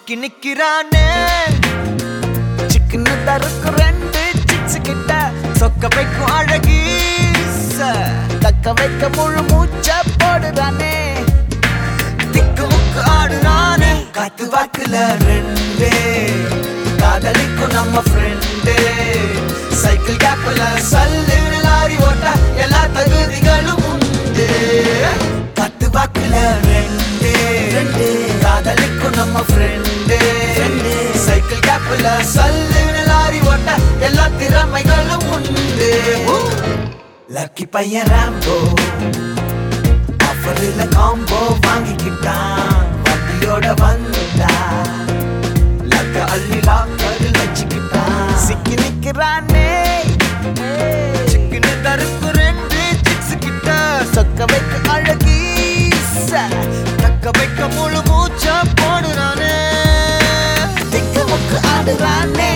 சிக்கி நிக்கிறானே சிக்கன்னு தருக்கு ரெண்டு சிக்ஸ் கிட்ட சொக்க வைக்கும் அழகி தக்க வைக்க முழு மூச்ச போடுறானே திக்கு முக்கு ஆடுறானே காத்து வாக்குல ரெண்டே காதலிக்கும் நம்ம ஃப்ரெண்டே சைக்கிள் கேப்ல சல்லு லாரி ஓட்ட எல்லா தகுதிகளும் உண்டு காத்து வாக்குல ரெண்டே காதலிக்கும் நம்ம ஃப்ரெண்டே சைக்கிள் கேப்ல சல்லு லாரி ஓட்ட எல்லா திறமைகளும் உண்டு லக்கி பையன் ராம்போ ஆஃபரில் காம்போ வாங்கிக்கிட்டான் வண்டியோட வந்தா லக்க அள்ளி லாக்கரில் வச்சுக்கிட்டான் சிக்கி நிக்கிறானே சிக்கனு தருக்கு ரெண்டு சிக்ஸ் கிட்ட சொக்க வைக்க அழகி தக்க வைக்க முழு மூச்ச போடுறானே திக்கு முக்கு ஆடுறானே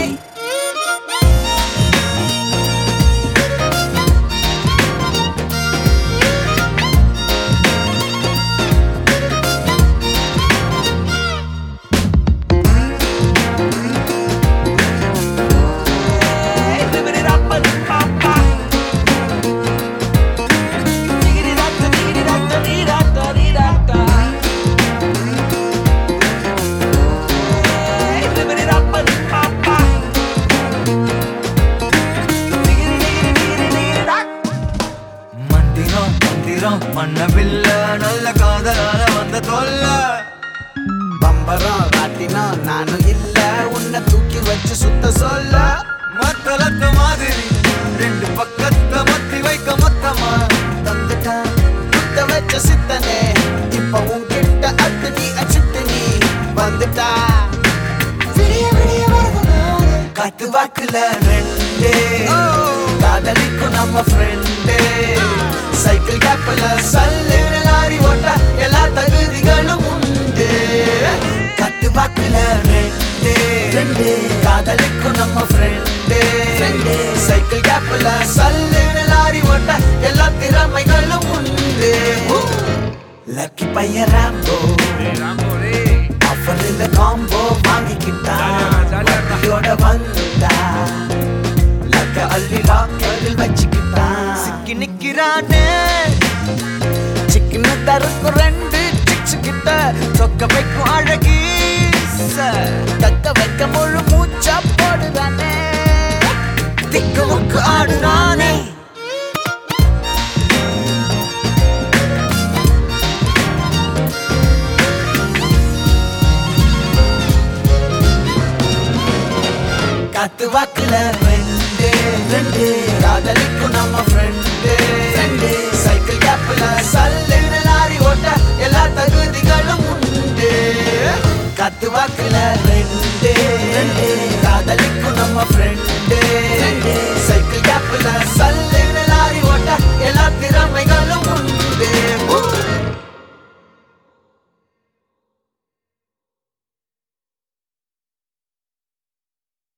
மந்திரம் மந்திரம் மன்னவில்ல நல்ல காதலால வந்த தொல்ல பம்பரம் ராட்டினம் நானும் இல்ல உன்னை தூக்கி வச்சு சுத்த சொல்ல மத்தளத்த மாதிரி ரெண்டு பக்கத்தை மத்தி வைக்க மொத்தமா தந்துட்டான் குத்த வச்ச சித்தனே இப்ப உன்கிட்ட அத்து நீ அச்சிட்டு நீ வந்துட்டா காத்து வாக்குல ரெண்டே காதலிக்கும் நம்ம ஃப்ரெண்டே சைக்கிள் கேப்ல சல்லு லாரி ஓட்ட எல்லா தகுதிகளும் உண்டு காத்து வாக்குல ரெண்டே காதலிக்கும் நம்ம ஃப்ரெண்டே சைக்கிள் கேப்ல சல்லு லாரி ஓட்ட எல்லா திறமைகளும் உண்டு லக்கி பையன் ராம்போ ஆஃபரில் காம்போ வாங்கிக்கிட்டான் வண்டியோட வந்தா லக்க அள்ளி லாக்கரில் வச்சுக்கிட்டான் சிக்கி நிக்கிறானே சிக்கன்னு தருக்கு ரெண்டு சிக்ஸ் கிட்ட சொக்க வைக்கும் அழகி தக்க வைக்க முழு மூச்சா போடுறானே திக்கு முக்கு ஆடுறானே காத்து வாக்குல ரெண்டு ரெண்டு காதலிக்கும் நம்ம ஃப்ரெண்டு ஃப்ரெண்டு சைக்கிள் கேப்ல சல்லு லாரி ஓட்ட எல்லா தகுதிகளும் உண்டு காத்து வாக்குல